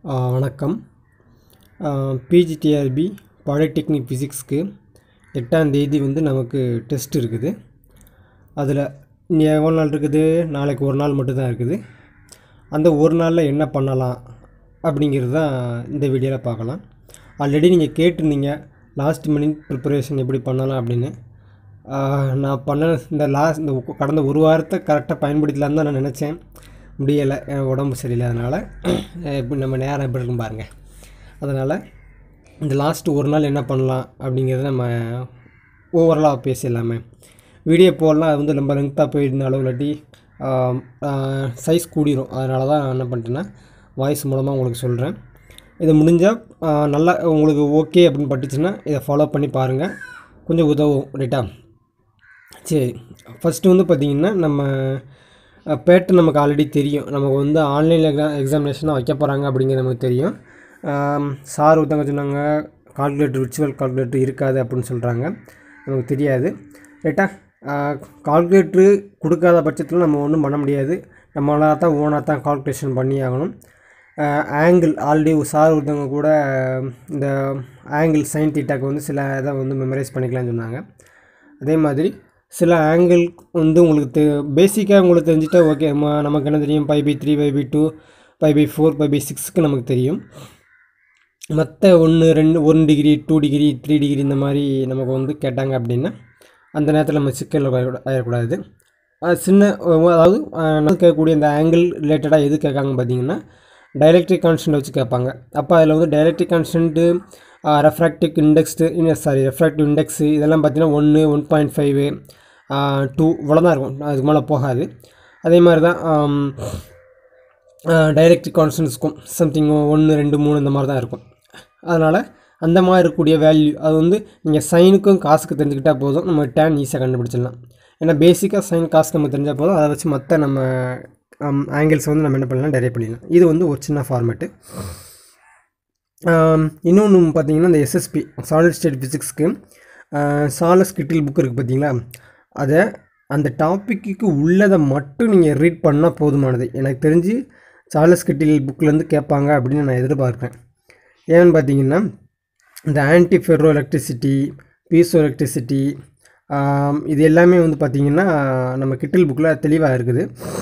ஆ, வணக்கம் PGTRB polytechnic ஃபிசிக்ஸ்க்கு எட்டாம் தேதி வந்து நமக்கு டெஸ்ட் இருக்குது அதில் இனி எவ்வளோ நாள் இருக்குது நாளைக்கு ஒரு நாள் மட்டும்தான் இருக்குது அந்த ஒரு நாளில் என்ன பண்ணலாம் அப்படிங்கிறது தான் இந்த வீடியோவில் பார்க்கலாம் ஆல்ரெடி நீங்கள் கேட்டிருந்தீங்க லாஸ்ட் மினிட் ப்ரிப்பரேஷன் எப்படி பண்ணலாம் அப்படின்னு ஆ, நான் பண்ண இந்த லாஸ்ட் இந்த உ- கடந்த ஒரு வாரத்தை கரெக்டாக பயன்படுத்தலான்னு தான் நான் நினச்சேன் முடியலை என் உடம்பு சரியில்லை அதனால் எப்படி நம்ம நேரம் எப்படி இருக்கும் பாருங்கள் அதனால் இந்த லாஸ்ட் ஒரு நாள் என்ன பண்ணலாம் அப்படிங்கிறத நம்ம ஓவரலாக பேசிடலாமே வீடியோ போடலாம் அது வந்து ரொம்ப லெங்க்த்தாக போயிருந்தாலும் இல்லாட்டி சைஸ் கூடிரும் அதனால தான் நான் என்ன பண்ணிட்டேன்னா வாய்ஸ் மூலமாக உங்களுக்கு சொல்கிறேன் இது முடிஞ்சால் நல்லா உங்களுக்கு ஓகே அப்படின்னு பட்டுச்சுன்னா இதை ஃபாலோ பண்ணி பாருங்கள் கொஞ்சம் உதவும் ரைட்டா சரி ஃபஸ்ட்டு வந்து பார்த்திங்கன்னா நம்ம பேட்டர் நமக்கு ஆல்ரெடி தெரியும் நமக்கு வந்து ஆன்லைனில் எக்ஸாம் எக்ஸாமினேஷனாக வைக்க போகிறாங்க அப்படிங்கிறது நமக்கு தெரியும் சார் ஒருத்தவங்க சொன்னாங்க கால்குலேட்டர் விர்ச்சுவல் கால்குலேட்டர் இருக்காது அப்படின்னு சொல்கிறாங்க நமக்கு தெரியாது ரைட்டா கால்குலேட்ரு கொடுக்காத பட்சத்தில் நம்ம ஒன்றும் பண்ண முடியாது நம்மளாக தான் ஓனாக தான் கால்குலேஷன் பண்ணி ஆகணும் ஆங்கிள் ஆல்ரெடி சார் ஒருத்தவங்க கூட இந்த ஆங்கிள் சைன் தீட்டாக்கு வந்து சில இதை வந்து மெமரைஸ் பண்ணிக்கலாம்னு சொன்னாங்க அதே மாதிரி சில ஆங்கிள் வந்து உங்களுக்கு தெ பேசிக்காக உங்களுக்கு தெரிஞ்சுட்டா ஓகே நமக்கு என்ன தெரியும் pi by three pi by two pi by four pi by சிக்ஸ்க்கு நமக்கு தெரியும் மற்ற ஒன்று ரெண்டு one degree two degree three degree இந்த மாதிரி நமக்கு வந்து கேட்டாங்க அப்படின்னா அந்த நேரத்தில் நம்ம சிக்கல் ஆயிடக்கூடாது அது சின்ன அதாவது அஹ், நம்ம கேட்கக்கூடிய இந்த ஆங்கிள் ரிலேட்டடாக எது கேட்காங்க பார்த்தீங்கன்னா டைலக்ட்ரிக் கான்ஸ்டன்ட் வச்சு கேட்பாங்க அப்போ அதில் வந்து டைலக்ட்ரிக் கான்ஸ்டன்ட்டு ரெஃப்ராக்டிவ் இண்டெக்ஸ்டு சாரி ரெஃப்ராக்டிவ் இண்டெக்ஸு இதெல்லாம் பார்த்தீங்கன்னா ஒன்று ஒன் பாயிண்ட் ஃபைவு டூ இவ்வளோ தான் இருக்கும் அதுக்கு மேலே போகாது அதே மாதிரி தான் டைரக்ட் கான்ஸ்டன்ஸ்க்கும் சம்திங் ஒன்று ரெண்டு மூணு இந்த மாதிரி தான் இருக்கும் அதனால் அந்த மாதிரி இருக்கக்கூடிய வேல்யூ அது வந்து நீங்கள் சைனுக்கும் காசுக்கு தெரிஞ்சுக்கிட்டால் போதும் நம்ம டேன் ஈஸியாக கண்டுபிடிச்சிடலாம் ஏன்னா பேசிக்காக சைன் காசு நமக்கு தெரிஞ்சால் போதும் அதை வச்சு மற்ற நம்ம ஆங்கிள்ஸ் வந்து நம்ம என்ன பண்ணலாம் டெரைவ் பண்ணிடலாம் இது வந்து ஒரு சின்ன ஃபார்மேட்டு இன்னொன்று பார்த்தீங்கன்னா இந்த எஸ்எஸ்பி சாலிட் ஸ்டேட் ஃபிசிக்ஸ்க்கு சாலஸ் கிட்டில் புக் இருக்குது பார்த்தீங்களா அதை அந்த டாப்பிக்கு உள்ளதை மட்டும் நீங்கள் ரீட் பண்ணால் போதுமானது எனக்கு தெரிஞ்சு சார்லஸ் கிட்டில் புக்லேருந்து கேட்பாங்க அப்படின்னு நான் எதிர்பார்க்குறேன் ஏன்னு பார்த்தீங்கன்னா இந்த antiferroelectricity piezoelectricity இது எல்லாமே வந்து பார்த்திங்கன்னா நம்ம கிட்டில் புக்கில் தெளிவாக இருக்குது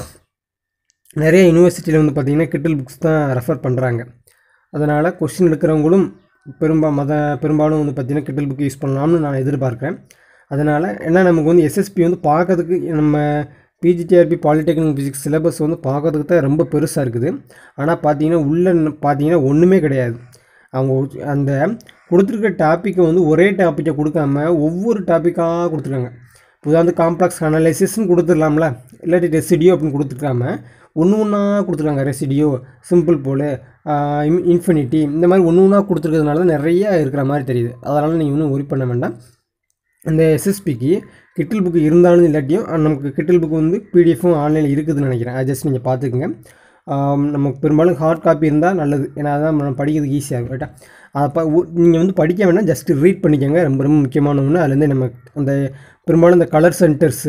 நிறைய யூனிவர்சிட்டியில் வந்து பார்த்திங்கன்னா கிட்டில் புக்ஸ் தான் ரெஃபர் பண்ணுறாங்க அதனால் கொஷின் எடுக்கிறவங்களும் பெரும்பா மத பெரும்பாலும் வந்து பார்த்திங்கன்னா கிட்டில் புக் யூஸ் பண்ணலாம்னு நான் எதிர்பார்க்குறேன் அதனால் ஏன்னா நமக்கு வந்து எஸ்எஸ்பி வந்து பார்க்கறதுக்கு நம்ம பிஜிடிஆர்பி பாலிடெக்னிக் ஃபிசிக்ஸ் சிலபஸ் வந்து பார்க்கறதுக்கு தான் ரொம்ப பெருசாக இருக்குது ஆனால் பார்த்தீங்கன்னா உள்ள பார்த்தீங்கன்னா ஒன்றுமே கிடையாது அவங்க ஒரு- அந்த கொடுத்துருக்க டாப்பிக்கை வந்து ஒரே டாப்பிக்கை கொடுக்காம ஒவ்வொரு டாப்பிக்காக கொடுத்துருக்காங்க உதாரணத்து காம்ப்ளெக்ஸ் அனலைசிஸ்னு கொடுத்துடலாம்ல இல்லாட்டி ரெசிடியோ அப்படின்னு கொடுத்துருக்காம ஒன்று ஒன்றா கொடுத்துருக்காங்க ரெசிடியோ சிம்பிள் போல் இன்ஃபினிட்டி இந்த மாதிரி ஒன்று ஒன்றா கொடுத்துருக்கிறதுனால தான் நிறைய இருக்கிற மாதிரி தெரியுது அதனால் நீங்கள் இன்னும் ஒரி பண்ண வேண்டாம் அந்த எஸ்எஸ்பிக்கு கிட்டில் புக்கு இருந்தாலும் இல்லாட்டியும் அஹ் நமக்கு கிட்டில் புக் வந்து பிடிஎஃப்பும் ஆன்லைனில் இருக்குதுன்னு நினைக்கிறேன் அது ஜஸ்ட் நீங்கள் பார்த்துக்குங்க ஆம், நமக்கு பெரும்பாலும் ஹார்ட் காப்பி இருந்தால் நல்லது ஏன்னா அதான் நம்ம படிக்கிறதுக்கு ஈஸியாக இருக்கும் ரைட்டா அப்போ நீங்கள் வந்து படிக்க வேணாம் ஜஸ்ட் ரீட் பண்ணிக்கோங்க ரொம்ப ரொம்ப முக்கியமான ஒன்று அதுலேருந்து நம்ம அந்த பெரும்பாலும் இந்த colour centres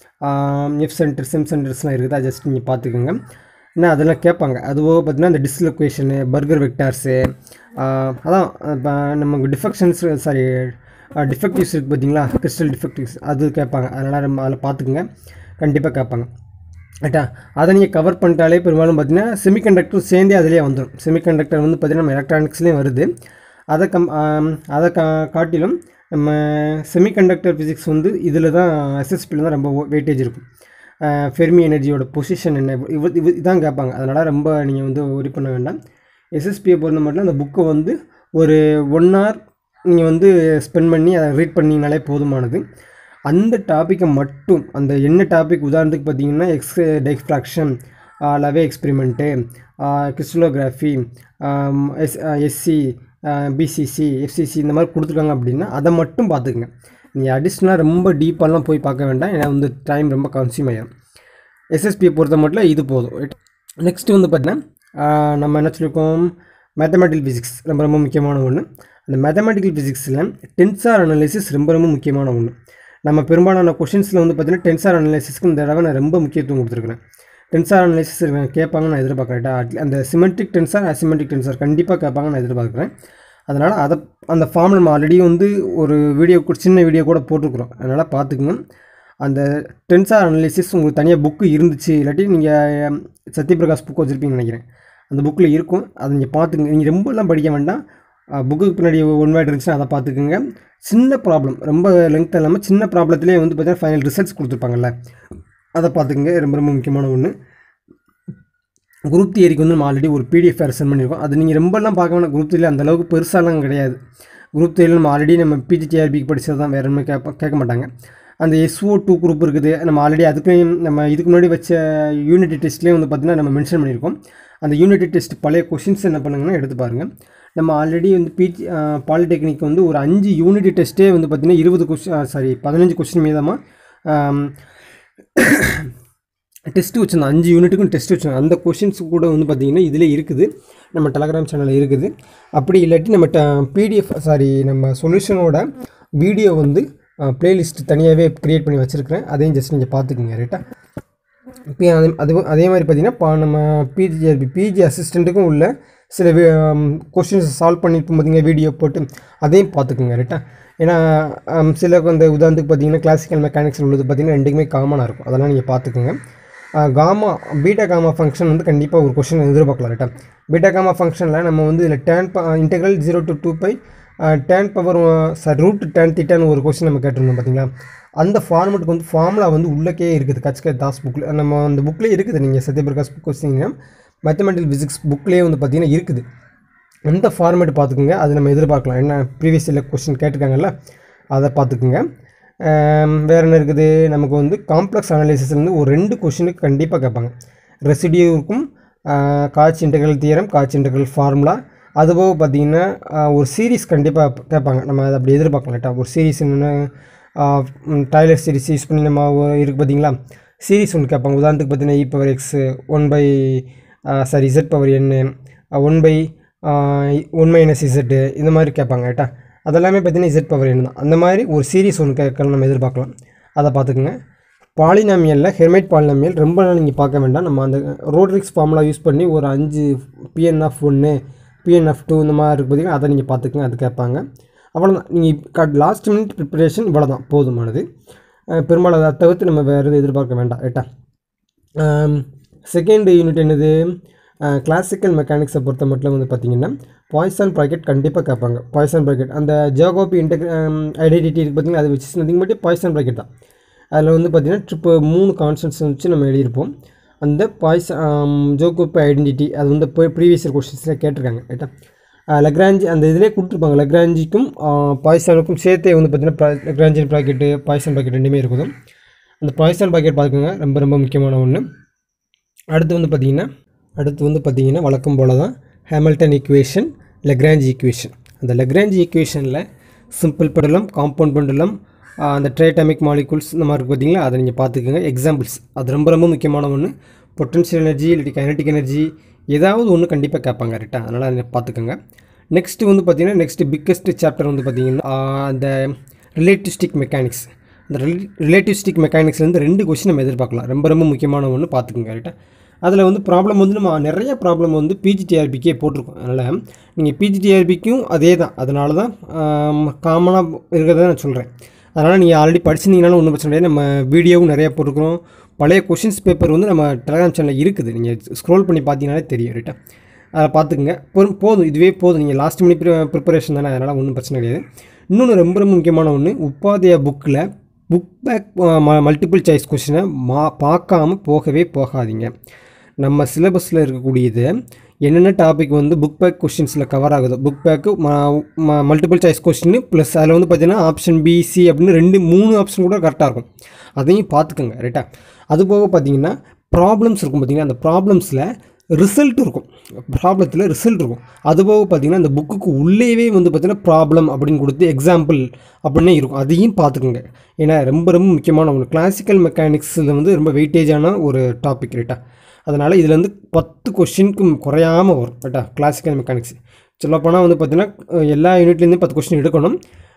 F centres M சென்டர்ஸ்லாம் இருக்குது அதை ஜஸ்ட் நீங்கள் பார்த்துக்கோங்க ஏன்னா அதெல்லாம் கேட்பாங்க அதுபோக பார்த்தீங்கன்னா இந்த டிஸ்லொகேஷனு பர்கர் வெக்டார்ஸு அதான் இப்போ நமக்கு டிஃபெக்ஷன்ஸ் சாரி டிஃபெக்டிவ்ஸ் இருக்குது பார்த்தீங்களா கிறிஸ்டல் டிஃபெக்டிவ்ஸ் அது கேட்பாங்க அதனால் நம்ம அதில் பார்த்துக்குங்க கண்டிப்பாக கேட்பாங்க ரைட்டா அதை நீங்கள் கவர் பண்ணிட்டாலே பெரும்பாலும் பார்த்தீங்கன்னா செமிகண்டக்டர் சேர்ந்தே அதிலே வந்துடும் செமிகண்டக்டர் வந்து பார்த்தீங்கன்னா நம்ம எலக்ட்ரானிக்ஸ்லேயும் வருது அதை கம் ஆம், அதை கா காட்டிலும் நம்ம செமிகண்டக்டர் ஃபிசிக்ஸ் வந்து இதில் தான் எஸ்எஸ்பியில் தான் ரொம்ப வெயிட்டேஜ் இருக்கும் ஃபெர்மி எனர்ஜியோட பொசிஷன் என்ன இவ இவ இதான் கேட்பாங்க அதனால் ரொம்ப நீங்கள் வந்து ஒரி பண்ண வேண்டாம் எஸ்எஸ்பியை பொறுத்த மட்டும் அந்த புக்கை வந்து ஒரு ஒன் hour நீங்கள் வந்து ஸ்பெண்ட் பண்ணி அதை ரீட் பண்ணிங்கனாலே போதுமானது அந்த டாப்பிக்கை மட்டும் அந்த என்ன டாபிக் உதாரணத்துக்கு பார்த்தீங்கன்னா எக்ஸ் டெக்ஸ்ட்ராக்ஷன் Laue experiment crystallography S SC BCC FCC இந்த மாதிரி கொடுத்துருக்காங்க அப்படின்னா அதை மட்டும் பார்த்துக்குங்க நீங்கள் அடிஷ்னலாக ரொம்ப டீப்பாலாம் போய் பார்க்க வேண்டாம் ஏன்னா வந்து டைம் ரொம்ப கன்சியூம் ஆகிடும் எஸ்எஸ்பியை பொறுத்த மட்டும் இது போதும் நெக்ஸ்ட்டு வந்து பார்த்தீங்கன்னா ஆஹ் நம்ம என்ன சொல்லியிருக்கோம் மேத்தமெட்டிக்கல் ஃபிசிக்ஸ் ரொம்ப ரொம்ப முக்கியமான ஒன்று அந்த மேத்தமெட்டிக்கல் ஃபிசிக்ஸில் டென்சார் அனாலிசிஸ் ரொம்ப ரொம்ப முக்கியமான ஒன்று நம்ம பெரும்பாலான கொஷின்ஸில் வந்து பார்த்தீங்கன்னா டென்சார் அனாலிசிஸ்க்கு இந்த தடவை நான் ரொம்ப முக்கியத்துவம் கொடுத்துருக்குறேன் டென்சார் அனலைசிஸ் கேட்பாங்கன்னு நான் எதிர்பார்க்குறேன் அட்லி அந்த சிமெட்ரிக் டென்சார் அசிமெட்ரிக் டென்சார் கண்டிப்பாக கேட்பாங்கன்னு நான் எதிர்பார்க்குறேன் அதனால் அதை அந்த ஃபார்ம் நம்ம ஆல்ரெடி வந்து ஒரு வீடியோ கூட சின்ன வீடியோ கூட போட்டிருக்குறோம் அதனால் பார்த்துக்குங்க அந்த டென்சார் அனலிசிஸ் உங்களுக்கு தனியாக புக்கு இருந்துச்சு இல்லாட்டி நீங்கள் சத்யபிரகாஷ் புக் வச்சுருப்பீங்கன்னு நினைக்கிறேன் அந்த புக்கில் இருக்கும் அதை நீங்கள் பார்த்துக்குங்க நீங்கள் ரொம்பலாம் படிக்க வேண்டாம் புக்குக்கு பின்னாடி ஒன் வேர்ட் இருந்துச்சுன்னா அதை பார்த்துக்குங்க சின்ன ப்ராப்ளம் ரொம்ப லென்த் இல்லாமல் சின்ன ப்ராப்ளத்துலேயே வந்து பார்த்தீங்கன்னா ஃபைனல் ரிசல்ட்ஸ் கொடுத்துருப்பாங்கல்ல அதை பார்த்துக்குங்க ரொம்ப ரொம்ப முக்கியமான ஒன்று குரூப் தியரிக்கு வந்து நம்ம ஆல்ரெடி ஒரு பிடிஎஃப் வேறு சென்ட் பண்ணியிருக்கோம் அது நீங்கள் ரொம்பலாம் பார்க்க வேணாம் குரூப் தியரியில் அந்த அளவுக்கு பெருசாலாம் கிடையாது குரூப் தியரியில் நம்ம ஆல்ரெடி நம்ம பிஜிடிஆர்பிக்கு படித்தது தான் வேறு என்ன கேட்ப கேட்க மாட்டாங்க அந்த எஸ்ஓ டூ குரூப் இருக்குது நம்ம ஆல்ரெடி அதுக்குலேயும் நம்ம இதுக்கு முன்னாடி வச்ச யூனிட்டி டெஸ்ட்லேயும் வந்து பார்த்திங்கன்னா நம்ம மென்ஷன் பண்ணியிருக்கோம் அந்த யூனிட்டி டெஸ்ட் பழைய கொஷின்ஸ் என்ன பண்ணுங்கன்னா எடுத்து பாருங்கள் நம்ம ஆல்ரெடி வந்து பிஜி பாலிடெக்னிக் வந்து ஒரு அஞ்சு யூனிட்டி டெஸ்ட்டே வந்து பார்த்திங்கன்னா இருபது கொஸ்டின் சாரி பதினஞ்சு கொஸ்டின் மீதமாக டெஸ்ட்டு வச்சுருந்தோம் அஞ்சு யூனிட்டுக்கும் டெஸ்ட் வச்சுருந்தோம் அந்த கொஷின்ஸ் கூட வந்து பார்த்திங்கன்னா இதில் இருக்குது நம்ம டெலகிராம் சேனலில் இருக்குது அப்படி இல்லாட்டி நம்ம பிடிஎஃப் சாரி நம்ம சொல்யூஷனோட வீடியோ வந்து ப்ளேலிஸ்ட் தனியாகவே க்ரியேட் பண்ணி வச்சுருக்கிறேன் அதையும் ஜஸ்ட் நீங்கள் பார்த்துக்குங்க ரைட்டா இப்போ அதே அது அதே மாதிரி பார்த்திங்கன்னா இப்போ நம்ம பிஜிஆர்பி பிஜி அசிஸ்டண்ட்டுக்கும் உள்ள சில கொஷின்ஸ் சால்வ் பண்ணியிருப்போம் பார்த்தீங்கன்னா வீடியோ போட்டு அதையும் பார்த்துக்குங்க ரைட்டா ஏன்னா சில அந்த உதாரணத்துக்கு பார்த்தீங்கன்னா கிளாசிக்கல் மெக்கானிக்ஸ் உள்ளது பார்த்திங்கன்னா ரெண்டுக்குமே காமனாக இருக்கும் அதெல்லாம் நீங்கள் பார்த்துக்குங்க காமா பீட்டா காமா ஃபங்க்ஷன் வந்து கண்டிப்பாக ஒரு கொஷின் எதிர்பார்க்கலாம் ரைட்டா பீட்டா காமா ஃபங்க்ஷனில் நம்ம வந்து இதில் tan integral zero to two pi tan power sir root tan திட்டான்னு ஒரு கொஸ்டின் நம்ம கேட்டிருந்தோம் பார்த்தீங்களா அந்த ஃபார்மெட்டுக்கு வந்து ஃபார்முலா வந்து உள்ளக்கே இருக்குது கச்கே தாஸ் புக்கில் நம்ம அந்த புக்லேயே இருக்குது நீங்கள் சத்யபிரகாஷ் புக் வச்சிங்கன்னா மேத்தமெட்டிக்கல் ஃபிசிக்ஸ் புக்லேயே வந்து பார்த்தீங்கன்னா இருக்குது அந்த ஃபார்மேட் பார்த்துக்குங்க அது நம்ம எதிர்பார்க்கலாம் என்ன ப்ரீவியஸ் இயர் கொஸ்டின் கேட்டிருக்காங்கல்ல அதை பார்த்துக்குங்க வேறு என்ன இருக்குது நமக்கு வந்து காம்ப்ளெக்ஸ் அனாலிசிஸ்லேருந்து ஒரு ரெண்டு கொஷினுக்கு கண்டிப்பாக கேட்பாங்க ரெசிடியூவுக்கும் Cauchy integral theorem Cauchy integral formula அதுபோக பார்த்தீங்கன்னா ஒரு சீரீஸ் கண்டிப்பாக கேட்பாங்க நம்ம அதை அப்படி எதிர்பார்க்கலாம் லேட்டா ஒரு சீரீஸ் என்னென்னு டைலர் சீரீஸ் யூஸ் பண்ணி நம்ம இருக்குது பார்த்தீங்களா சீரீஸ் ஒன்று கேட்பாங்க உதாரணத்துக்கு பார்த்தீங்கன்னா e power x one by sorry z power n one by one minus z இந்த மாதிரி கேட்பாங்க ரைட்டா அதெல்லாமே பார்த்தீங்கன்னா இசட் பவர் என் தான் அந்த மாதிரி ஒரு சீரீஸ் ஒன்று கேட்கலாம் நம்ம எதிர்பார்க்கலாம் அதை பார்த்துக்குங்க பாலினாமியலில் ஹெர்மைட் பாலினாமியல் ரொம்ப நாள் நீங்கள் பார்க்க வேண்டாம் நம்ம அந்த ரோட்ரிக்ஸ் ஃபார்முலா யூஸ் பண்ணி ஒரு அஞ்சு பிஎன்எஃப் ஒன்று பிஎன்எஃப் டூ இந்த மாதிரி இருக்கு பார்த்தீங்கன்னா அதை நீங்கள் பார்த்துக்குங்க அது கேட்பாங்க அவ்வளோதான் நீங்கள் லாஸ்ட் மினிட் ப்ரிப்பரேஷன் இவ்வளோ தான் போதுமானது பெரும்பாலும் அதை தவிர்த்து நம்ம வேறு எதுவும் எதிர்பார்க்க வேண்டாம் ரைட்டா செகண்ட் யூனிட் என்னது கிளாசிக்கல் மெக்கானிக்ஸை பொறுத்த மட்டும் வந்து பார்த்திங்கன்னா பாய்சன் ப்ராக்கெட் கண்டிப்பாக கேட்பாங்க பாய்சன் ப்ராக்கெட் அந்த ஜியோகோபி இன்டெக் ஐடென்டிட்டி இருக்குது பார்த்திங்கன்னா அதை வச்சு நதிங் மட்டும் பாய்சன் ப்ராக்கெட் தான் அதில் வந்து பார்த்திங்கன்னா ட்ரிப்பு மூணு கான்செப்ட்ஸ் வச்சு நம்ம எழுதியிருப்போம் அந்த பாய்ஸ் ஜோகோபி ஐடென்டிட்டி அது வந்து இப்போ ப்ரீவியஸ் இயர் கொஸ்டின்ஸில் கேட்டிருக்காங்க ரைட்டா லக்ராஞ்சி அந்த இதிலே கொடுத்துருப்பாங்க லக்ராஞ்சிக்கும் பாய்சனுக்கும் சேர்த்தே வந்து பார்த்திங்கன்னா லக்ராஞ்சின் ப்ராக்கெட்டு பாய்சன் ப்ராக்கெட் ரெண்டுமே இருக்குது அந்த பாய்சன் ப்ராக்கெட் பார்த்துக்கோங்க ரொம்ப ரொம்ப முக்கியமான ஒன்று அடுத்து வந்து பார்த்திங்கன்னா அடுத்து வந்து பார்த்திங்கன்னா வழக்கம் போல் தான் ஹேமில்டன் ஈக்குவேஷன் லெக்ராஞ்ச் ஈக்குவேஷன் அந்த லெக்ராஞ்ச் ஈக்குவேஷனில் சிம்பிள் பெண்டலம் காம்பவுண்ட் பெண்டலம் அந்த ட்ரேட்டமிக் மாலிகூல்ஸ் இந்த மாதிரி இருக்குது பார்த்தீங்களா அதை நீங்கள் பார்த்துக்கோங்க எக்ஸாம்பிள்ஸ் அது ரொம்ப ரொம்ப முக்கியமான ஒன்று பொட்டன்ஷியல் எனர்ஜி இல்லாட்டி கைனட்டிக் எனர்ஜி ஏதாவது ஒன்று கண்டிப்பாக கேட்பாங்க ரைட்டா அதனால் அதை பார்த்துக்கோங்க நெக்ஸ்ட்டு வந்து பார்த்திங்கன்னா நெக்ஸ்ட்டு பிக்கஸ்ட் சாப்டர் வந்து பார்த்திங்கன்னா அந்த ரிலேட்டிவிஸ்டிக் மெக்கானிக்ஸ் அந்த ரிலேட்டிவிஸ்டிக் மெக்கானிக்ஸ்லேருந்து ரெண்டு கொஸ்டின் நம்ம எதிர்பார்க்கலாம் ரொம்ப ரொம்ப முக்கியமான ஒன்று பார்த்துக்கோங்க ரைட்டா அதில் வந்து ப்ராப்ளம் வந்து நம்ம நிறைய ப்ராப்ளம் வந்து பிஜிடிஆர்பிக்கே போட்டிருக்கோம் அதனால் நீங்கள் பிஜிடிஆர்பிக்கும் அதே தான் அதனால தான் காமனாக இருக்கிறத நான் சொல்கிறேன் அதனால் நீங்கள் ஆல்ரெடி படிச்சிருந்தீங்கனாலும் ஒன்றும் பிரச்சனை கிடையாது நம்ம வீடியோவும் நிறையா போட்டிருக்கிறோம் பழைய கொஷின்ஸ் பேப்பர் வந்து நம்ம டெலகிராம் சேனலில் இருக்குது நீங்கள் ஸ்க்ரோல் பண்ணி பார்த்தீங்கனாலே தெரியும் ரைட்டா அதை பார்த்துக்குங்க போதும் போதும் இதுவே போதும் நீங்கள் லாஸ்ட் மினிட் ப்ரிப்பரேஷன் தானே அதனால் ஒன்றும் பிரச்சனை கிடையாது இன்னொன்று ரொம்ப ரொம்ப முக்கியமான ஒன்று உபாதையா புக்கில் புக் பேக் மல்டிபிள் சாய்ஸ் கொஷினை மா பார்க்காம போகவே போகாதீங்க நம்ம சிலபஸில் இருக்கக்கூடியது என்னென்ன டாபிக் வந்து புக் பேக் கொஷின்ஸில் கவர் ஆகுது book back multiple choice question plus அதில் வந்து பார்த்தீங்கன்னா ஆப்ஷன் பி சி அப்படின்னு ரெண்டு மூணு ஆப்ஷன் கூட கரெக்டாக இருக்கும் அதையும் பார்த்துக்கோங்க ரைட்டா அது போக பார்த்தீங்கன்னா ப்ராப்ளம்ஸ் இருக்கும் பார்த்தீங்கன்னா அந்த ப்ராப்ளம்ஸில் ரிசல்ட் இருக்கும் ப்ராப்ளத்தில் ரிசல்ட் இருக்கும் அதுபோக பார்த்தீங்கன்னா அந்த புக்குக்கு உள்ளேவே வந்து பார்த்திங்கன்னா ப்ராப்ளம் அப்படின்னு கொடுத்து எக்ஸாம்பிள் அப்படின்னே இருக்கும் அதையும் பார்த்துக்குங்க ஏன்னா ரொம்ப ரொம்ப முக்கியமான ஒன்று கிளாசிக்கல் மெக்கானிக்ஸில் வந்து ரொம்ப வெயிட்டேஜான ஒரு டாபிக் ரைட்டா அதனால் இதில் வந்து பத்து கொஷினுக்கும் குறையாமல் வரும் ரைட்டா கிளாசிக்கல் மெக்கானிக்ஸ் சொல்லப்போனால் வந்து பார்த்திங்கன்னா எல்லா யூனிட்லேருந்தும் பத்து கொஷின் எடுக்கணும்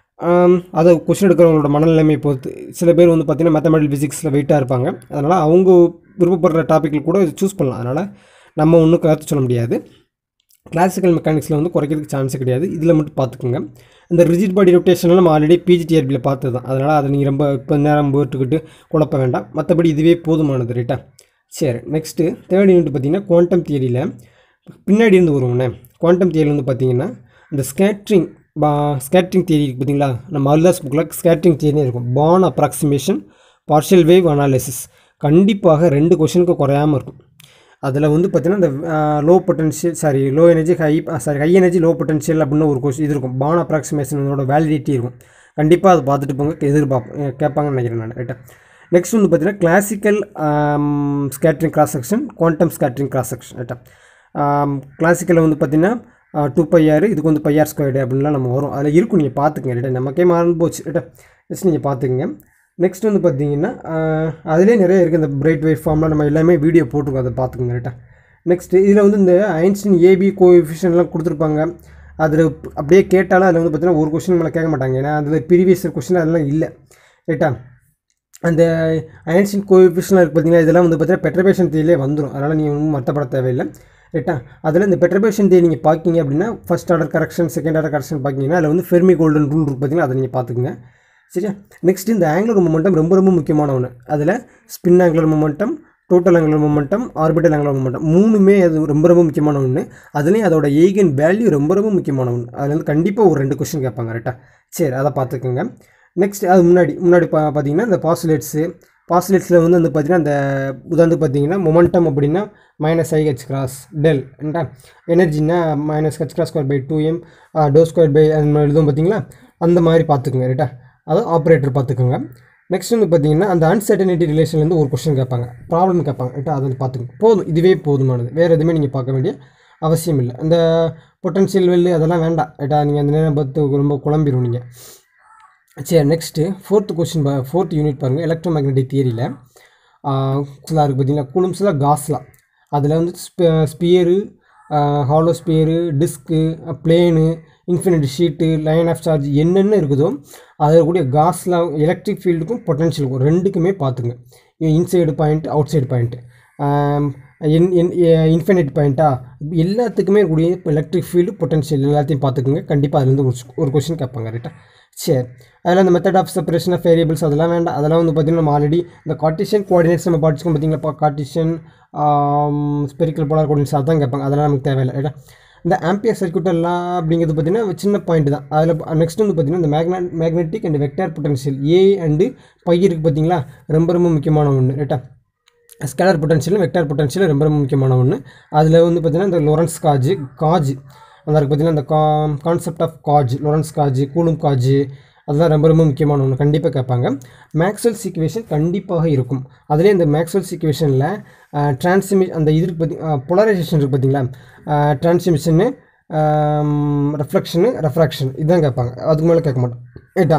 அதை கொஷின் எடுக்கிறவங்களோட மனநிலைமை பொறுத்து சில பேர் வந்து பார்த்திங்கன்னா மேத்தமெட்டிக்கல் ஃபிசிக்ஸில் வெயிட்டாக இருப்பாங்க அதனால் அவங்க விருப்பப்படுற டாப்பிக்கில் கூட சூஸ் பண்ணலாம் அதனால் நம்ம ஒன்றும் கருத்து சொல்ல முடியாது கிளாசிக்கல் மெக்கானிக்ஸில் வந்து குறைக்கிறதுக்கு சான்ஸே கிடையாது இதில் மட்டும் பார்த்துக்குங்க இந்த ரிஜிட் பாடி ரொட்டேஷனில் நம்ம ஆல்ரெடி பிஜிடிஆர்பியில் பார்த்தது தான் அதனால் அதை நீங்கள் ரொம்ப இப்போ நேரம் போட்டுக்கிட்டு குழப்ப வேண்டாம் மற்றபடி இதுவே போதுமானது ரைட்டா சரி நெக்ஸ்ட்டு தேர்ட் யூனிட் பார்த்தீங்கன்னா குவாண்டம் தியரியில் பின்னாடி இருந்து வருவோண்ணே குவாண்டம் தியரி வந்து பார்த்தீங்கன்னா இந்த ஸ்கேட்ரிங் பா ஸ்கேட்ரிங் தியரி இருக்குது பார்த்தீங்களா நம்ம அல்லாஸ் புக்கில் ஸ்கேட்ரிங் தியரி இருக்கும் Born approximation partial wave analysis கண்டிப்பாக ரெண்டு கொஷனுக்கு குறையாமல் இருக்கும் அதில் வந்து பார்த்தீங்கன்னா இந்த low potential sorry low energy high sorry high energy low potential அப்படின்னு ஒரு கொஸ்டின் இது இருக்கும் பான் அப்ராக்சிமேஷனோட வேலிடிட்டி இருக்கும் கண்டிப்பாக அதை பார்த்துட்டு போங்க எதிர்பார்ப்போம் கேட்பாங்கன்னு நினைக்கிறேன் நான் ரைட்டா நெக்ஸ்ட் வந்து பார்த்தீங்கன்னா classical scattering cross section quantum scattering cross section ரைட்டா கிளாசிக்கலில் வந்து பார்த்தீங்கன்னா டூ பையார் இதுக்கு வந்து பையார் ஸ்கொயர்டு அப்படின்லாம் நம்ம வரும் அதில் இருக்கும் நீங்கள் பார்த்துக்கங்க ரைட்டா நமக்கே மறந்து போச்சு ரைட்டா ஜஸ்ட் நீங்கள் பார்த்துக்கங்க நெக்ஸ்ட் வந்து பார்த்தீங்கன்னா அதிலே நிறைய இருக்குது இந்த பிரைட் வேவ் ஃபார்ம்லாம் நம்ம எல்லாமே வீடியோ போட்டிருக்கோம் அதை பார்த்துக்கோங்க ரைட்டா நெக்ஸ்ட்டு இதில் வந்து இந்த ஐன்ஸ்டின் ஏபி கோஎஃபிஷியன்லாம் கொடுத்துருப்பாங்க அதில் அப்படியே கேட்டாலும் அதில் வந்து பார்த்தீங்கன்னா ஒரு கொஸ்டின் மேலே கேட்க மாட்டாங்க ஏன்னா அதில் ப்ரீவியஸ் கொஸ்டின் அதெல்லாம் இல்லை ரைட்டா அந்த ஐன்ஸ்டின் கோஎஃபிஷியன் இருக்குது பார்த்தீங்கன்னா இதெல்லாம் வந்து பார்த்தீங்கன்னா பெட்ரபேஷன் தேதியிலே வந்துடும் அதனால் நீங்கள் ஒன்றும் மற்றப்பட தேவையில்லை ரைட்டா அதில் இந்த பெட்ரபேஷன் தேதி நீங்கள் பார்க்கிங்க அப்படின்னா first order correction second order correction பார்க்கிங்கன்னா அதில் வந்து ஃபெர்மி கோல்டன் ரூல் இருக்குது பார்த்தீங்கன்னா அதை நீங்கள் பார்த்துக்குங்க சரியா நெக்ஸ்ட் இந்த ஆங்குலர் மொமெண்டம் ரொம்ப ரொம்ப முக்கியமான ஒன்று அதில் spin angular momentum total angular momentum orbital angular momentum மூணுமே அது ரொம்ப ரொம்ப முக்கியமான ஒன்று அதுலேயும் அதோட எய்கன் வேல்யூ ரொம்ப ரொம்ப முக்கியமான ஒன்று அதில் வந்து கண்டிப்பாக ஒரு ரெண்டு கொஸ்டின் கேட்பாங்க ரைட்டா சரி அதை பார்த்துக்கோங்க நெக்ஸ்ட் அது முன்னாடி முன்னாடி பா பார்த்தீங்கன்னா இந்த பாசுலேட்ஸு பாசுலேட்ஸில் வந்து வந்து பார்த்தீங்கன்னா அந்த உதாரணத்துக்கு பார்த்தீங்கன்னா மொமெண்டம் அப்படின்னா minus i h cross del என்றா எனர்ஜின்னா minus h cross square by two m டோ ஸ்கொயர் பை அந்த மாதிரி எழுதும் பார்த்தீங்களா அந்த மாதிரி பார்த்துக்குங்க ரைட்டா அதான் ஆப்ரேட்டர் பார்த்துக்கோங்க நெக்ஸ்ட் வந்து பார்த்தீங்கன்னா அந்த அன்சர்டனிட்டி ரிலேஷன்லேருந்து ஒரு கொஸ்டின் கேட்பாங்க ப்ராப்ளம் கேட்பாங்க ரைட்டா அதை வந்து பார்த்துக்கோங்க போதும் இதுவே போதுமானது வேறு எதுவுமே நீங்கள் பார்க்க வேண்டிய அவசியம் இல்லை அந்த பொட்டன்ஷியல் வெல்லு அதெல்லாம் வேண்டாம் ரைட்டா நீங்கள் அந்த நேரம் பார்த்து ரொம்ப குழம்பிடும் நீங்கள் சரி next fourth question fourth unit பாருங்கள் எலக்ட்ரோ மேக்னெட்டிக் தியரியில் ஃபுல்லாக இருக்குது பார்த்தீங்களா குலும்ஸில் காஸ்லாம் அதில் வந்து sphere hollow sphere disc plane infinite sheet line of charge என்னென்ன இருக்குதோ அதில் கூடிய காஸ்லாம் எலக்ட்ரிக் ஃபீல்டுக்கும் பொட்டன்ஷியலுக்கும் ரெண்டுக்குமே பார்த்துங்க inside point outside point in in infinite பாயிண்ட்டா எல்லாத்துக்குமே கூடிய எலக்ட்ரிக் ஃபீல்டு பொட்டன்ஷியல் எல்லாத்தையும் பார்த்துக்குங்க கண்டிப்பாக அதுலேருந்து ஒரு ஒரு கொஷின் கேட்பாங்க ரைட்டா சரி அதில் அந்த method of separation of variables அதெல்லாம் வேண்டாம் அதெல்லாம் வந்து பார்த்திங்கன்னா நம்ம ஆல்ரெடி இந்த கார்டிஷியன் கோஆர்டினேட்ஸ் நம்ம படிச்சுக்கோம் பார்த்தீங்களா கார்டிஷியன் ஸ்பெரிக்கல் போலார் கோஆர்டினேட்ஸ் அதான் கேட்பாங்க அதெல்லாம் நமக்கு தேவையில்லை ரைட்டா இந்த ஆம்பியர் சர்க்கியூட் எல்லாம் அப்படிங்கிறது பார்த்தீங்கன்னா சின்ன பாயிண்ட் தான் அதில் நெக்ஸ்ட் வந்து பார்த்தீங்கன்னா இந்த magnet magnetic and vector potential A and phi இருக்குது பார்த்தீங்களா ரொம்ப ரொம்ப முக்கியமான ஒன்று ரைட்டா ஸ்கேலர் பொட்டன்ஷியலும் வெக்டார் பொட்டன்ஷியலும் ரொம்ப ரொம்ப முக்கியமான ஒன்று அதில் வந்து பார்த்திங்கன்னா இந்த லொரன்ஸ் காஜ் காஜ் அந்த இருக்குது பார்த்திங்கன்னா இந்த கா concept of gauge Lorentz gauge Coulomb gauge அதுதான் ரொம்ப ரொம்ப முக்கியமான ஒன்று கண்டிப்பாக கேட்பாங்க மேக்ஸ்வெல் சீக்குவேஷன் கண்டிப்பாக இருக்கும் அதுலேயே இந்த மேக்ஸ்வெல் சீக்குவேஷனில் டிரான்ஸ்மி அந்த இது பற்றி பொலரைசேஷன் இருக்குது பார்த்தீங்களா டிரான்ஸ்மிஷனு ரெஃப்ளெக்ஷனு ரெஃப்ராக்ஷன் இதுதான் கேட்பாங்க அதுக்கு மேலே கேட்க மாட்டோம் ஏட்டா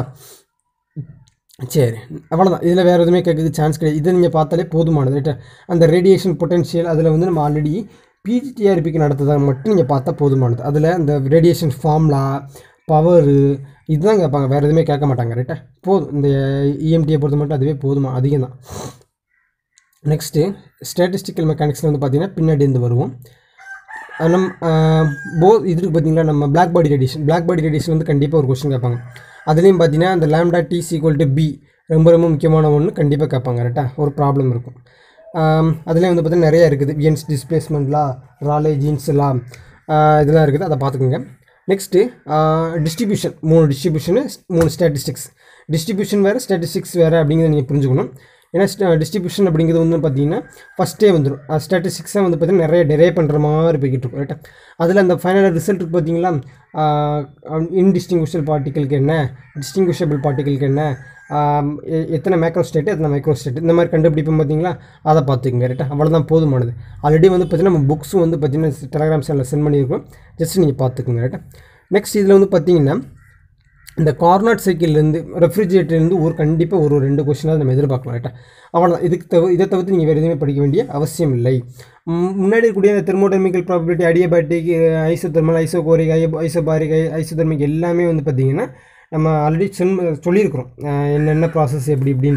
சரி அவ்வளோதான் இதில் வேறு எதுவுமே கேட்குறது சான்ஸ் கிடையாது இதை நீங்கள் பார்த்தாலே போதுமானது ரைட்டா அந்த ரேடியேஷன் பொட்டன்ஷியல் அதில் வந்து நம்ம ஆல்ரெடி பிஜிடிஆர்பிக்கு நடத்ததை மட்டும் நீங்கள் பார்த்தா போதுமானது அதில் அந்த ரேடியேஷன் ஃபார்ம்லா பவரு இதுதான் கேட்பாங்க வேறு எதுவுமே கேட்க மாட்டாங்க ரைட்டா போதும் இந்த இஎம்டியை பொறுத்த மட்டும் அதுவே போதுமா அதிகம் தான் நெக்ஸ்ட்டு ஸ்டாட்டிஸ்டிக்கல் மெக்கானிக்ஸில் வந்து பார்த்திங்கன்னா பின்னாடி இருந்து வருவோம் நம் போ இதுக்கு பார்த்தீங்களா நம்ம black body radiation black body radiation வந்து கண்டிப்பாக ஒரு கொஸ்டின் கேட்பாங்க அதுலேயும் பார்த்தீங்கன்னா அந்த lambda T equal to b ரொம்ப ரொம்ப முக்கியமான ஒன்று கண்டிப்பாக கேட்பாங்க ரைட்டா ஒரு ப்ராப்ளம் இருக்கும் அதுலேயும் வந்து பார்த்தீங்கன்னா நிறையா இருக்குது வியன்ஸ் டிஸ்பிளேஸ்மெண்ட்லாம் ராலே ஜீன்ஸ்லாம் இதெல்லாம் இருக்குது அதை பார்த்துக்கோங்க நெக்ஸ்ட்டு டிஸ்ட்ரிபியூஷன் மூணு டிஸ்ட்ரிபியூஷனு மூணு ஸ்டாட்டிஸ்டிக்ஸ் டிஸ்ட்ரிபியூஷன் வேறு ஸ்டாட்டிஸ்டிக்ஸ் வேறு அப்படிங்கிறத நீங்கள் புரிஞ்சுக்கணும் ஏன்னா டிஸ்ட்ரிபியூஷன் அப்படிங்கிறது வந்து பார்த்தீங்கன்னா ஃபஸ்ட்டே வந்துடும் ஸ்டாட்டிஸ்டிக்ஸாக வந்து பார்த்தீங்கன்னா நிறைய டெரைவ் பண்ணுற மாதிரி போய்கிட்டு இருக்கும் ரைட்டா அதில் அந்த ஃபைனல் ரிசல்ட் பார்த்தீங்களா இன்டிஸ்டிங்விஷல் பார்ட்டிகளுக்கு என்ன டிஸ்டிங்விஷபிள் பார்ட்டிகளுக்கு என்ன எத்தனை மேக்ரோ ஸ்டேட்டு எத்தனை மைக்ரோ ஸ்டேட் இந்த மாதிரி கண்டுபிடிப்போம் பார்த்தீங்களா அதை பார்த்துக்கங்க ரைட்டா அவ்வளோதான் போதுமானது ஆல்ரெடி வந்து பார்த்தீங்கன்னா நம்ம புக்ஸும் வந்து பார்த்தீங்கன்னா டெலகிராம் சேனலில் சென்ட் பண்ணியிருக்கோம் ஜஸ்ட் நீங்கள் பார்த்துக்குங்க ரைட்டா நெக்ஸ்ட் இதில் வந்து பார்த்தீங்கன்னா இந்த கார்னாட் சைக்கிள்லேருந்து ரெஃப்ரிஜிரேட்டர்லேருந்து ஒரு கண்டிப்பாக ஒரு ரெண்டு கொஸ்டினாக நம்ம எதிர்பார்க்கலாம் ரைட்டா அவ்வளோதான் இதுக்கு தவிர இதை தவிர்த்து நீங்கள் வேறு எதுவுமே படிக்க வேண்டிய அவசியம் இல்லை முன்னாடி இருக்கக்கூடிய இந்த thermodynamical probability adiabatic isothermal isochoric ஐ ஐசோபாரிக் ஐசோதெர்மிக் எல்லாமே வந்து பார்த்திங்கன்னா நம்ம ஆல்ரெடி சென் சொல்லியிருக்கிறோம் என்னென்ன ப்ராசஸ் எப்படி இப்படின்ட்டு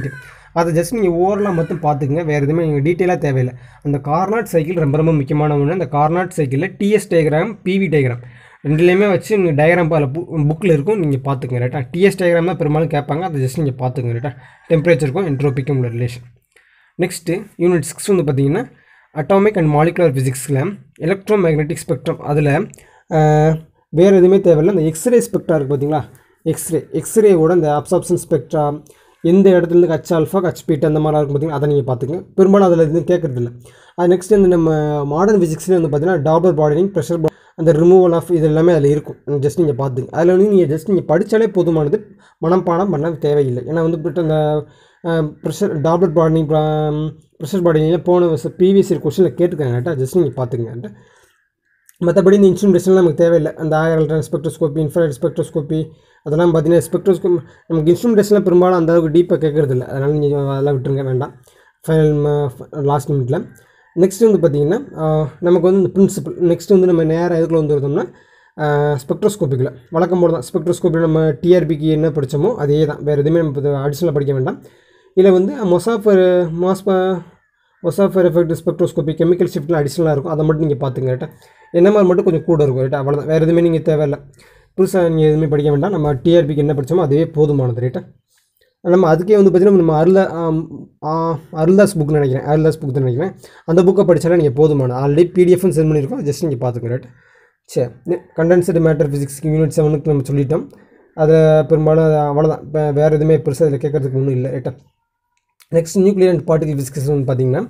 அதை ஜஸ்ட் நீங்கள் ஓவரலாக மட்டும் பார்த்துக்குங்க வேறு எதுவுமே நீங்கள் டீட்டெயிலாக தேவையில்லை அந்த கார்னாட் சைக்கிள் ரொம்ப ரொம்ப முக்கியமான ஒன்று அந்த கார்னாட் சைக்கிளில் டிஎஸ் டயக்ராம் பிவி டயக்ராம் ரெண்டுலேயுமே வச்சு நீங்கள் டயக்ராம் அதில் புக்கில் இருக்கும் நீங்கள் பார்த்துங்க ரைட்டா டிஎஸ் டயக்ராம் தான் பெரும்பாலும் கேட்பாங்க அதை ஜஸ்ட் நீங்கள் பார்த்துங்க ரைட்டா டெம்பரேச்சருக்கும் என்ட்ரோபிக்கும் உள்ள ரிலேஷன் நெக்ஸ்ட்டு யூனிட் சிக்ஸ் வந்து பார்த்தீங்கன்னா அட்டாமிக் அண்ட் மாலிகுலர் ஃபிசிக்ஸில் எலக்ட்ரோ மேக்னெட்டிக் ஸ்பெக்ட்ரம் அதில் வேறு எதுவுமே தேவையில்லை அந்த எக்ஸ்ரே ஸ்பெக்ட்ரா இருக்குது பார்த்தீங்களா எக்ஸ்ரே எக்ஸ்ரேவோட அந்த அப்சார்ப்ஷன் ஸ்பெக்ட்ரா எந்த இடத்துலேருந்து ஹச் ஆல்ஃபா ஹச் பீட் அந்த மாதிரிலாம் இருக்கும் பார்த்தீங்கன்னா அதை நீங்கள் பார்த்துங்க பெரும்பாலும் அதில் எதுவும் கேட்குறது இல்லை அது நெக்ஸ்ட் இந்த நம்ம மாடர்ன் ஃபிசிக்ஸ்லேயே வந்து பார்த்தீங்கன்னா டாபர் பாடனிங் ப்ரெஷர் அந்த ரிமூவல் ஆஃப் இது எல்லாமே அதில் இருக்கும் ஜஸ்ட் நீங்கள் பார்த்துங்க அதில் வந்து நீங்கள் ஜஸ்ட் நீங்கள் படித்தாலே போதுமானது மனப்பாடம் பண்ண தேவையில்லை ஏன்னா வந்து இப்போ அந்த ப்ரெஷர் டாப்லெட் பாடனிங் ப்ரெஷர் பாடனிங்கில் போன ப்ரீவியஸ் இயர் கொஸ்டினில் கேட்டுக்காங்கட்டா ஜஸ்ட் நீங்கள் பார்த்துங்க மற்றபடி இந்த இன்ஸ்ட்ருமெண்டேஷன்லாம் நமக்கு தேவையில்லை அந்த ஆயிரம் ஸ்பெக்ட்ரோஸ்கோப்பி இன்ஃப்ராய்ட் ஸ்பெக்ட்ரோஸ்கோப்பி அதெல்லாம் பார்த்தீங்கன்னா ஸ்பெக்ட்ரோஸ்கோப் நமக்கு இன்ஸ்ட்ருமெண்டேஷன்லாம் பெரும்பாலும் அந்த அளவுக்கு டீப்பாக கேட்குறது இல்லை அதனால் நீங்கள் அதெல்லாம் விட்டுருங்க வேண்டாம் ஃபைனல் லாஸ்ட் மினிட்ல நெக்ஸ்ட் வந்து பார்த்தீங்கன்னா நமக்கு வந்து இந்த பிரின்சிபல் நெக்ஸ்ட் வந்து நம்ம நேராக எதுக்குள்ள வந்து இருந்தோம்னா ஸ்பெக்ட்ரோஸ்கோப்பிக்கில் வழக்கம் போல தான் ஸ்பெக்ட்ரோஸ்கோப்பில் நம்ம டிஆர்பிக்கு என்ன படித்தோமோ அதே தான் வேறு எதுவுமே நம்ம அடிஷ்னலாக படிக்க வேண்டாம் இதில் வந்து மொசாஃபர் மாஸ்பா மொசாஃபர் எஃபெக்ட் ஸ்பெக்ட்ரோஸ்கோப்பி கெமிக்கல் ஷிஃப்ட்லாம் அடிஷ்னலாக இருக்கும் அதை மட்டும் நீங்கள் பார்த்துங்க ரைட்டா என்ன மாதிரி மட்டும் கொஞ்சம் கூட இருக்கும் ரைட்டா அவ்வளோதான் வேறு எதுவுமே நீங்கள் தேவையில்லை புதுசாக நீங்கள் எதுவுமே படிக்க வேண்டாம் நம்ம டிஆர்பிக்கு என்ன படித்தோமோ அதுவே போதுமானது ரைட்டா நம்ம அதுக்கே வந்து பார்த்தீங்கன்னா நம்ம அருளா அருள்தாஸ் புக் நினைக்கிறேன் அருள்தாஸ் புக் தான் நினைக்கிறேன் அந்த புக்கை படித்தாலே நீங்கள் போதுமானது ஆல்ரெடி பிடிஎஃப்னு சென்ட் பண்ணியிருக்கோம் ஜஸ்ட் நீங்கள் பார்த்துக்க ரைட் சரி கண்டென்சடு மேட்டர் ஃபிசிக்ஸ்க்கு யூனிட் செவனுக்கு நம்ம சொல்லிட்டோம் அதில் பெரும்பாலும் அது அவ்வளோதான் இப்போ வேறு எதுவுமே பெருசாக இதில் கேட்குறதுக்கு ஒன்றும் இல்லை ரைட்டா next nuclear and particle physics வந்து பார்த்தீங்கன்னா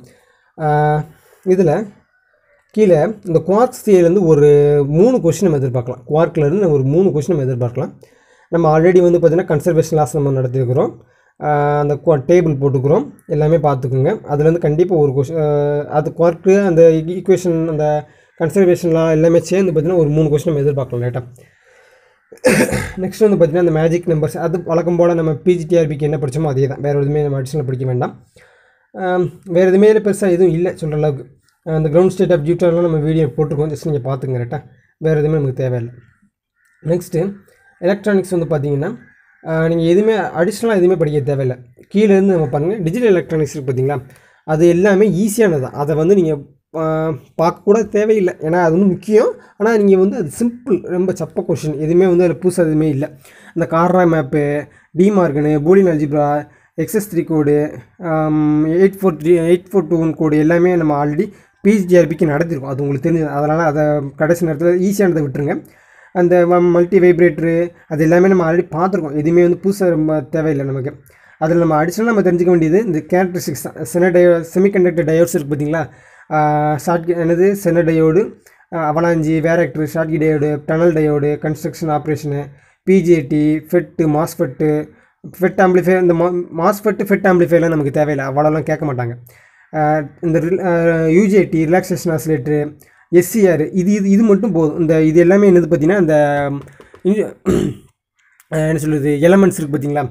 இதில் கீழே இந்த குவார்க்ஸ் தியரிலேருந்து ஒரு மூணு கொஷின் நம்ம எதிர்பார்க்கலாம் குவார்க்லேருந்து ஒரு மூணு கொஷின் நம்ம எதிர்பார்க்கலாம் நம்ம ஆல்ரெடி வந்து பார்த்திங்கன்னா கன்சர்வேஷன் கிளாஸ் நம்ம நடத்திருக்கிறோம் அந்த டேபிள் போட்டுக்கிறோம் எல்லாமே பார்த்துக்குங்க அதுலேருந்து கண்டிப்பாக ஒரு கொஷின் அது குவார்க்கு அந்த ஈக்குவேஷன் அந்த கன்சர்வேஷன்லாம் எல்லாமே சேர்ந்து பார்த்திங்கன்னா ஒரு மூணு கொஷின் நம்ம எதிர்பார்க்கலாம் லேட்டாக நெக்ஸ்ட் வந்து பார்த்திங்கன்னா அந்த மேஜிக் நம்பர்ஸ் அது வழக்கம் போல் நம்ம பிஜிடிஆர்பிக்கு என்ன படித்தோமோ அதே தான் வேறு எதுவுமே நம்ம அடிஷனல் படிக்க வேண்டாம் வேறு எதுவுமே பெருசாக எதுவும் இல்லை சொல்கிற அளவுக்கு அந்த கிரவுண்ட் ஸ்டேட் ஆஃப் ஜூட்டர்லாம் நம்ம வீடியோ போட்டிருக்கோம் ஜஸ்ட் நீங்கள் பார்த்துங்க ரைட்டா வேறு எதுவுமே நமக்கு தேவையில்லை நெக்ஸ்ட்டு எலக்ட்ரானிக்ஸ் வந்து பார்த்தீங்கன்னா நீங்கள் எதுவுமே அடிஷ்னலாக எதுவுமே படிக்க தேவையில்லை கீழேருந்து நம்ம பாருங்கள் டிஜிட்டல் எலக்ட்ரானிக்ஸ் இருக்குது பார்த்தீங்களா அது எல்லாமே ஈஸியானது தான் அதை வந்து நீங்கள் பார்க்கக்கூட தேவையில்லை ஏன்னா அது வந்து முக்கியம் ஆனால் நீங்கள் வந்து அது சிம்பிள் ரொம்ப சப்ப கொஷின் எதுவுமே வந்து அதில் புதுசாக எதுவுமே இல்லை இந்த கார்ரா மேப்பு டிமார்கனு Boolean algebra excess three code eight four three eight four two one code எல்லாமே நம்ம ஆல்ரெடி பிஜிஆர்பிக்கு நடத்திருக்கோம் அது உங்களுக்கு தெரிஞ்சது அதனால் அதை கடைசி நேரத்தில் ஈஸியானதை விட்டுருங்க அந்த மல்டி வைப்ரேட்டரு அது எல்லாமே நம்ம ஆல்ரெடி பார்த்துருக்கோம் எதுவுமே வந்து புதுசாக ரொம்ப தேவையில்லை நமக்கு அதில் நம்ம அடிஷனலாக நம்ம தெரிஞ்சுக்க வேண்டியது இந்த கேரக்டரிஸ்டிக்ஸ் தான் செனடயோ செமிகண்டக்டர் டயோட்ஸ் இருக்குது பார்த்தீங்களா ஷார்ட் என்னது Zener diode avalanche varactor Schottky diode tunnel diode construction operation BJT FET MOSFET FET amplify இந்த மா மாஸ்ஃபெட்டு ஃபெட் ஆம்பிளிஃபைலாம் நமக்கு தேவையில்லை அவ்வளோலாம் கேட்க மாட்டாங்க இந்த யூஜிஐடி ரிலாக்ஸேஷன் ஆசிலேட்ரு எஸ்சிஆர் இது இது இது மட்டும் போதும் இந்த இது எல்லாமே என்னது பார்த்தீங்கன்னா இந்த என்ன சொல்கிறது எலமெண்ட்ஸ் இருக்குது பார்த்தீங்களா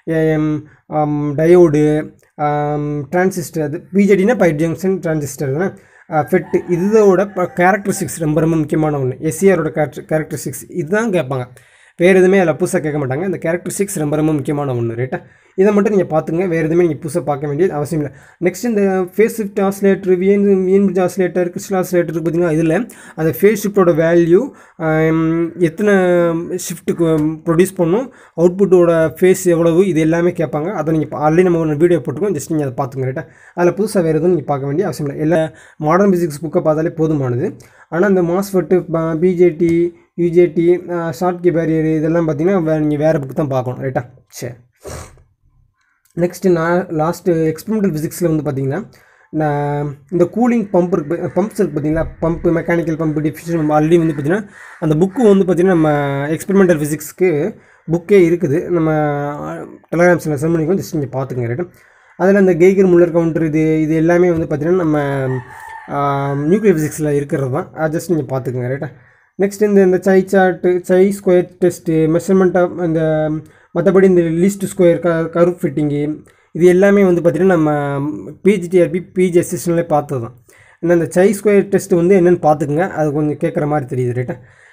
டயோடு டிரான்சிஸ்டர் அது பிஜேடினா பை ஜங்ஷன் டிரான்சிஸ்டர் தானே ஃபெட்டு இதோட கேரக்டரிஸ்டிக்ஸ் ரொம்ப ரொம்ப முக்கியமான ஒன்று எஸ்சிஆரோட கேரக்டர் கேரக்டரிஸ்டிக்ஸ் இதுதான் கேட்பாங்க வேறு எதுவுமே அதில் புதுசாக கேட்க மாட்டாங்க இந்த கேரக்டரிஸ்டிக்ஸ் ரொம்ப ரொம்ப முக்கியமான ஒன்று ரைட்டா இதை மட்டும் நீங்கள் பார்த்துங்க வேறு எதுவுமே நீங்கள் புதுசாக பார்க்க வேண்டியது அவசியம் இல்லை நெக்ஸ்ட் இந்த ஃபேஸ் ஷிஃப்ட் ஆஸ்லேட்டர் வியன் வியன்பிரிட்ஜ் ஆஸ்லேட்டர் கிறிஸ்டல் ஆஸ்லேட்டர் பார்த்தீங்கன்னா இதில் அந்த ஃபேஸ் ஷிஃப்ட்டோட வேல்யூ எத்தனை ஷிஃப்ட்டுக்கு ப்ரொடியூஸ் பண்ணும் அவுட்புட்டோட ஃபேஸ் எவ்வளவு இது எல்லாமே கேட்பாங்க அதை நீங்கள் ஆல்ரெடி நம்ம ஒரு வீடியோ போட்டுருக்கோம் ஜஸ்ட் நீங்கள் அதை பார்த்துங்க ரைட்டா அதில் புதுசாக வேறு எதுவும் நீங்கள் பார்க்க வேண்டிய அவசியம் இல்லை எல்லா மாடர்ன் ஃபிசிக்ஸ் புக்கை பார்த்தாலே போதுமானது ஆனால் இந்த MOSFET BJT UJT Schottky barrier இதெல்லாம் பார்த்தீங்கன்னா நீங்கள் வேறு புக் தான் பார்க்கணும் ரைட்டா சரி நெக்ஸ்ட்டு நான் லாஸ்ட்டு எக்ஸ்பெரிமெண்டல் ஃபிசிக்ஸில் வந்து பார்த்தீங்கன்னா நான் இந்த கூலிங் பம்ப் இருக்கு பம்ப்ஸ் இருக்குது பார்த்தீங்களா pump mechanical pump diffusion pump already வந்து பார்த்தீங்கன்னா அந்த புக்கு வந்து பார்த்திங்கன்னா நம்ம எக்ஸ்பெரிமெண்டல் ஃபிசிக்ஸ்க்கு புக்கே இருக்குது நம்ம டெலகிராம்ஸில் சென்ட் பண்ணிக்கோ ஜஸ்ட் நீங்கள் பார்த்துங்க ரைட்டு அதில் அந்த கெய்கர் முல்லர் கவுண்டர் இது இது எல்லாமே வந்து பார்த்திங்கன்னா நம்ம நியூக்ளியர் ஃபிசிக்ஸில் இருக்கிறது தான் அது ஜஸ்ட் நீங்கள் பார்த்துக்குங்க ரைட்டா நெக்ஸ்ட் இந்த இந்த chi chart chi square test measurement of இந்த மற்றபடி இந்த லிஸ்ட் ஸ்கொயர் க கரு ஃபிட்டிங்கு இது எல்லாமே வந்து பார்த்திங்கன்னா நம்ம பிஜிடிஆர்பி பிஜி அசிஸ்டன்ட்லேயே பார்த்தது தான் ஏன்னா இந்த சை ஸ்கொயர் டெஸ்ட் வந்து என்னென்னு பார்த்துக்குங்க அது கொஞ்சம் கேட்குற மாதிரி தெரியுது ரைட்டா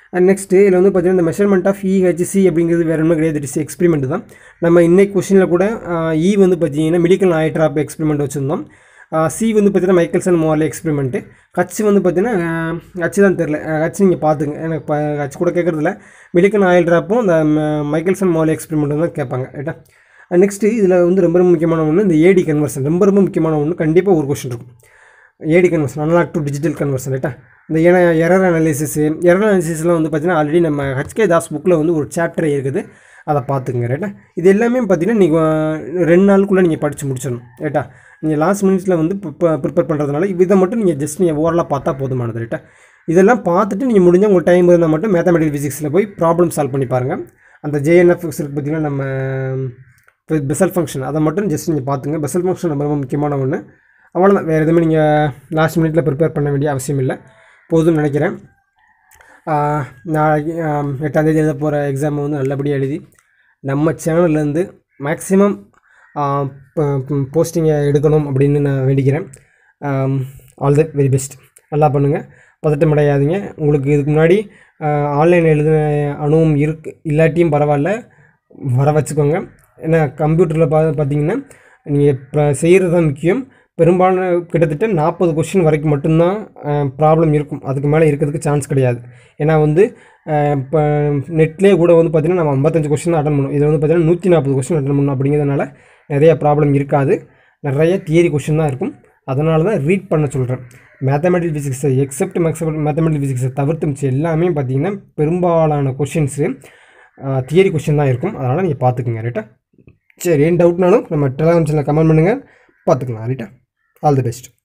அண்ட் நெக்ஸ்ட்டு இதில் வந்து பார்த்தீங்கன்னா இந்த மெஷர்மெண்ட் ஆஃப் இஹெச்சி அப்படிங்கிறது வேறு ஒன்றும் கிடையாது இட்ஸ் எக்ஸ்பெரிமெண்ட் தான் நம்ம இன்னைக்கு கொஷினில் கூட இ வந்து பார்த்தீங்கன்னா மெடிக்கல் ஆயிட்ராப் எக்ஸ்பெரிமெண்ட் வச்சுருந்தோம் சி வந்து பார்த்தீங்கன்னா மைக்கேல்சன் மோர்லே எக்ஸ்பெரிமெண்ட்டு கட்சி வந்து பார்த்தீங்கன்னா கட்சி தான் தெரில கட்சி நீங்கள் பார்த்துங்க எனக்கு இப்போ கட்சி கூட கேட்குறதில்ல மெடிக்கல் ஆயில் ட்ராப்பும் இந்த மைக்கேல்சன் மோர்லே எக்ஸ்பெரிமெண்ட் தான் கேட்பாங்க ரைட்டா நெக்ஸ்ட்டு இதில் வந்து ரொம்ப ரொம்ப முக்கியமான ஒன்று இந்த ஏடி கன்வர்ஷன் ரொம்ப ரொம்ப முக்கியமான ஒன்று கண்டிப்பாக ஒரு கொஷின் இருக்கும் AD conversion analog to digital conversion ரைட்டா இந்த ஏன்னா எரர் அனாலிசிஸ் எரர் அனாலிசிஸ்லாம் வந்து பார்த்தீங்கன்னா ஆல்ரெடி நம்ம ஹச்கே தாஸ் புக்கில் வந்து ஒரு சாப்டர் இருக்குது அதை பார்த்துக்குங்க ரைட்டா இது எல்லாமே பார்த்தீங்கன்னா நீங்கள் ரெண்டு நாளுக்குள்ளே நீங்கள் படித்து முடிச்சிடணும் ரைட்டா நீங்கள் லாஸ்ட் மினிட்ஸில் வந்து ப்ரிப்பேர் பண்ணுறதுனால இதை மட்டும் நீங்கள் ஜஸ்ட் நீங்கள் ஓவரலாக பார்த்தா போதுமானது ரைட்டா இதெல்லாம் பார்த்துட்டு நீங்கள் முடிஞ்சால் உங்களுக்கு டைம் இருந்தால் மட்டும் மேத்தமெட்டிக்கல் ஃபிசிக்ஸில் போய் ப்ராப்ளம் சால்வ் பண்ணி பாருங்கள் அந்த ஜேஎன்எஃப் இருக்கு பார்த்தீங்கன்னா நம்ம பெசல் ஃபங்க்ஷன் அதை மட்டும் ஜஸ்ட் நீங்கள் பார்த்துங்க பெசல் ஃபங்க்ஷன் ரொம்ப ரொம்ப முக்கியமான ஒன்று அவ்வளோதான் வேறு எதுவுமே நீங்கள் லாஸ்ட் மினிட்ல ப்ரிப்பேர் பண்ண வேண்டிய அவசியம் இல்லை போதும்னு நினைக்கிறேன் நாளைக்கு எட்டாந்தேதி எழுத போகிற எக்ஸாமை வந்து நல்லபடியாக எழுதி நம்ம சேனல்லேருந்து மேக்ஸிமம் போஸ்டிங்கை எடுக்கணும் அப்படின்னு நான் வேண்டிக்கிறேன் ஆல் த வெரி பெஸ்ட் நல்லா பண்ணுங்கள் பதட்டம் அடையாதீங்க உங்களுக்கு இதுக்கு முன்னாடி ஆன்லைன் எழுதின அனுபவம் இருக்கு இல்லாட்டியும் பரவாயில்ல வர வச்சுக்கோங்க ஏன்னா கம்ப்யூட்டரில் பா பார்த்தீங்கன்னா நீங்கள் இப்போ செய்கிறது தான் முக்கியம் பெரும்பாலும் கிட்டத்தட்ட நாற்பது கொஷின் வரைக்கும் மட்டும்தான் ப்ராப்ளம் இருக்கும் அதுக்கு மேலே இருக்கிறதுக்கு சான்ஸ் கிடையாது ஏன்னா வந்து இப்போ நெட்லேயே கூட வந்து பார்த்திங்கன்னா நம்ம ஐம்பத்தஞ்சு கொஷின் அட்டன் பண்ணணும் இதில் வந்து பார்த்திங்கன்னா நூற்றி நாற்பது கொஷின் அட்டன் பண்ணணும் அப்படிங்கிறதுனால நிறைய ப்ராப்ளம் இருக்காது நிறைய தியரி கொஷின் தான் இருக்கும் அதனால தான் ரீட் பண்ண சொல்கிறேன் மேத்தமெட்டிக்கல் ஃபிசிக்ஸை எக்ஸப்ட் மேக்ஸப்ட் மேத்தமெட்டிக்கல் ஃபிசிக்ஸை தவிர்த்து மிச்சம் எல்லாமே பார்த்திங்கன்னா பெரும்பாலான கொஷின்ஸு தியரி கொஷின் தான் இருக்கும் அதனால் நீங்கள் பார்த்துக்குங்க ரைட்டா சரி ஏன் டவுட்னாலும் நம்ம டெலிகிராம் சேனலில் கமெண்ட் பண்ணுங்கள் பார்த்துக்கலாம் ரைட்டா ஆல் தி பெஸ்ட்